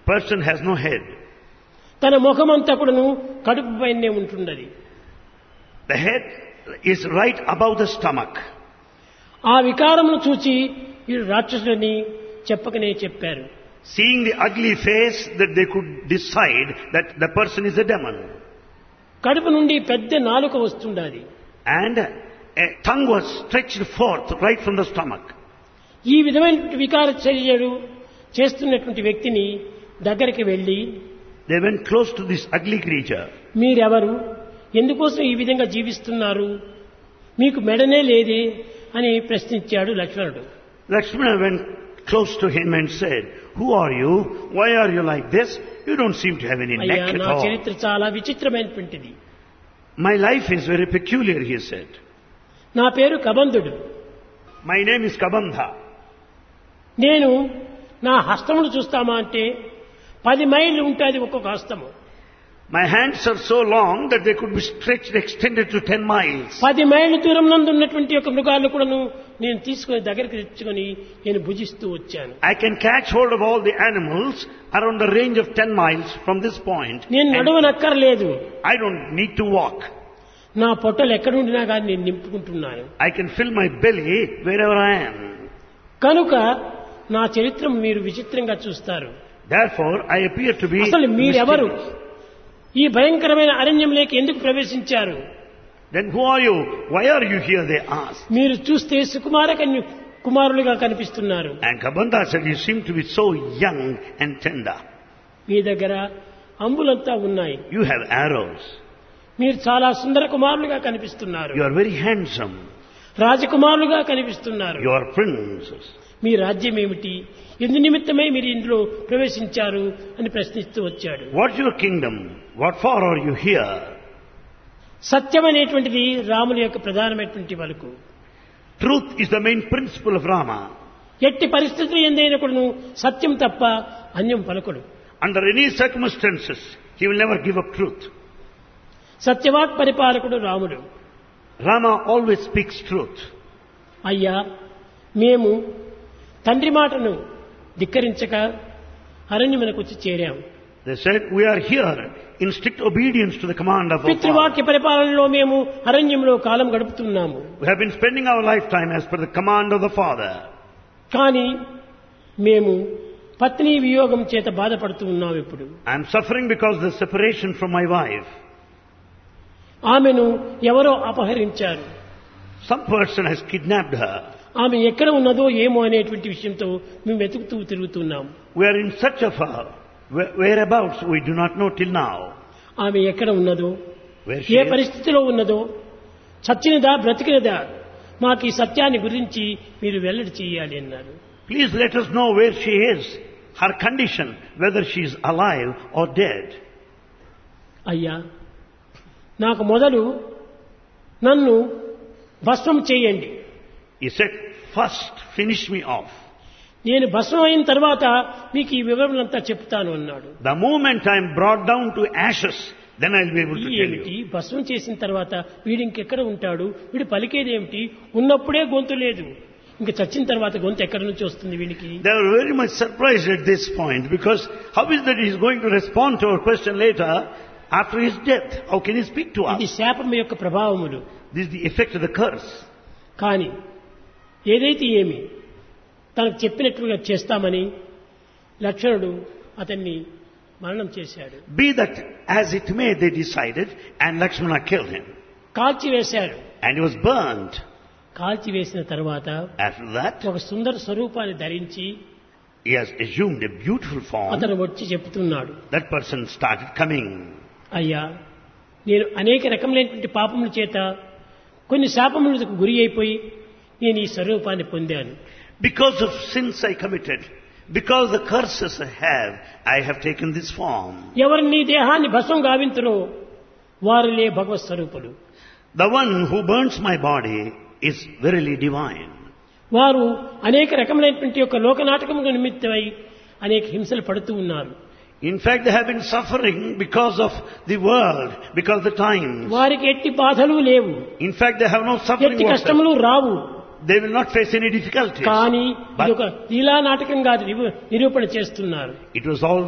person has no head. తన ముఖమంతా కూడాను కడుపు పైనే ఉంటున్నది The head is right above the stomach. ఆ వికారమును చూచి వీడు రాక్షసులని చెప్పకనే చెప్పారు Seeing the ugly face that they could decide that the person is a demon. కడుపు నుండి పెద్ద నాలుక వస్తుండాలి And a tongue was stretched forth right from the stomach. ఈ విధమైన వికార చర్యలు చేస్తున్నటువంటి వ్యక్తిని దగ్గరికి వెళ్ళి They went close to this ugly creature. మీరెవరు ఎందుకోసం ఈ విధంగా జీవిస్తున్నారు మీకు మెడనే లేదే అని ప్రశ్నించాడు లక్ష్మణుడు Lakshmana went close to him and said, Who are you? Why are you like this? You don't seem to have any అయ్యా neck at నా all. చరిత్ర చాలా విచిత్రమైనటువంటిది My life is very peculiar, he said. నా పేరు కబంధుడు My name is Kabandha. నేను నా హస్తమును చూస్తామా అంటే పది మైళ్ళు ఉంటుంది ఒక్కొక్క హస్తము My hands are so long that they could be stretched, extended to 10 miles. పది మైళ్ళ దూరం నందు ఉన్నటువంటి యొక్క మృగాలు కూడాను నేను తీసుకొని దగ్గరికి తెచ్చుకొని నేను భుజిస్తూ వచ్చాను I can catch hold of all the animals around the range of 10 miles from this point. నేను And నడవనక్కర్లేదు I don't need to walk. నా పొట్టలు ఎక్కడుండినా కానీ నేను నింపుకుంటున్నాను I can fill my belly wherever I am. కనుక నా చరిత్ర మీరు విచిత్రంగా చూస్తారు Therefore, I appear to be అసలు మీరెవరు mysterious. ఈ భయంకరమైన అరణ్యంలోకి ఎందుకు ప్రవేశించారు Then who are you? Why are you here? They asked. మీరు చూస్తే సుకుమార కన్య కుమారులుగా కనిపిస్తున్నారు And Kabanda said, you seem to be so young and tender. మీ దగ్గర అంబులంతా ఉన్నాయి You have arrows. మీరు చాలా సుందర కుమారులుగా కనిపిస్తున్నారు You are very handsome. రాజకుమారులుగా కనిపిస్తున్నారు You are princes. మీ రాజ్యం ఏమిటి ఎందు నిమిత్తమై మీరు ఇందులో ప్రవేశించారు అని ప్రశ్నిస్తూ వచ్చాడు What's your kingdom? What for are you here? సత్యం అనేటువంటిది రాముని యొక్క ప్రధానమైనటువంటి వరకు Truth is the main principle of Rama. ఎట్టి పరిస్థితులు ఎందైనా కూడాను సత్యం తప్ప అన్యం పలకడు Under any circumstances, he will never give up truth. సత్యవాక్ పరిపాలకుడు రాముడు Rama always speaks truth. అయ్యా మేము తండ్రి మాటను ధిక్కరించక అరణ్యమునకు వచ్చి చేరాము They said, we are here in strict obedience to the command of our Father. పితృవాక్య పరిపాలనలో మేము అరణ్యంలో కాలం గడుపుతున్నాము We have been spending our lifetime as per the command of the Father. కానీ మేము పత్ని వియోగం చేత బాధపడుతూ ఉన్నాం ఇప్పుడు I am suffering because of the separation from my wife. ఆమెను ఎవరో అపహరించారు Some person has kidnapped her. ఆమె ఎక్కడ ఉన్నదో ఏమో అనేటువంటి విషయంతో మేము వెతుకుతూ తిరుగుతున్నాం We are in search of her. Where- Whereabouts we do not know till now. ఆమె ఎక్కడ ఉన్నదో Where she ఏ is. పరిస్థితిలో ఉన్నదో చచ్చినదా బ్రతికినదా మాకు ఈ సత్యాన్ని గురించి మీరు వెల్లడి చేయాలి అన్నారు Please let us know where she is, her condition, whether she is alive or dead. అయ్యా నాకు మొదలు నన్ను భస్మం చేయండి He said, first finish me off. నేను భస్మం అయిన తర్వాత మీకు ఈ వివరణంతా చెప్తాను అన్నాడు The moment I am brought down to ashes, then I'll be able to tell ఏమిటి you. భస్మం చేసిన తర్వాత వీడు ఇంకెక్కడ ఉంటాడు వీడు పలికేది ఏమిటి ఉన్నప్పుడే గొంతు లేదు ఇంక చచ్చిన తర్వాత గొంతు ఎక్కడి నుంచి వస్తుంది వీడికి They were very much surprised at this point because how is that he is going to respond to our question later after his death? How can he speak to ఇది us? శాపం యొక్క ప్రభావములు This is the effect of the curse. కానీ ఏదైతే ఏమి తనకు చెప్పినట్లుగా చేస్తామని లక్ష్మణుడు అతన్ని మరణం చేశాడు Be that as it may, they decided, and Lakshmana killed him. కాల్చివేశాడు And he was burnt. కాల్చివేసిన తర్వాత After that, ఒక సుందర స్వరూపాన్ని ధరించి he has assumed a beautiful form. అతను వచ్చి చెప్తున్నాడు That person started coming. అయ్యా నేను అనేక రకములైనటువంటి పాపముల చేత కొన్ని శాపములకు గురి అయిపోయి నేను ఈ స్వరూపాన్ని పొందాను Because of sins I committed, because the curses I have, I have taken this form. ఎవరు నీ దేహాన్ని భస్వం గావింతురో వారిలే భగవత్ స్వరూపులు The one who burns my body is verily divine. వారు అనేక రకములైనటువంటి యొక్క లోకనాటకముల నిమిత్తమై అనేక హింసలు పడుతూ ఉన్నారు In fact, they have been suffering because of the world, because of the times. వారికి ఎట్టి బాధలు లేవు In fact, they have no suffering ఎట్టి whatsoever. కష్టములు రావు They will not face any difficulties. కానీ ఇది ఒక లీలా నాటకం కాదు నిరూ- నిరూపణ చేస్తున్నారు It was all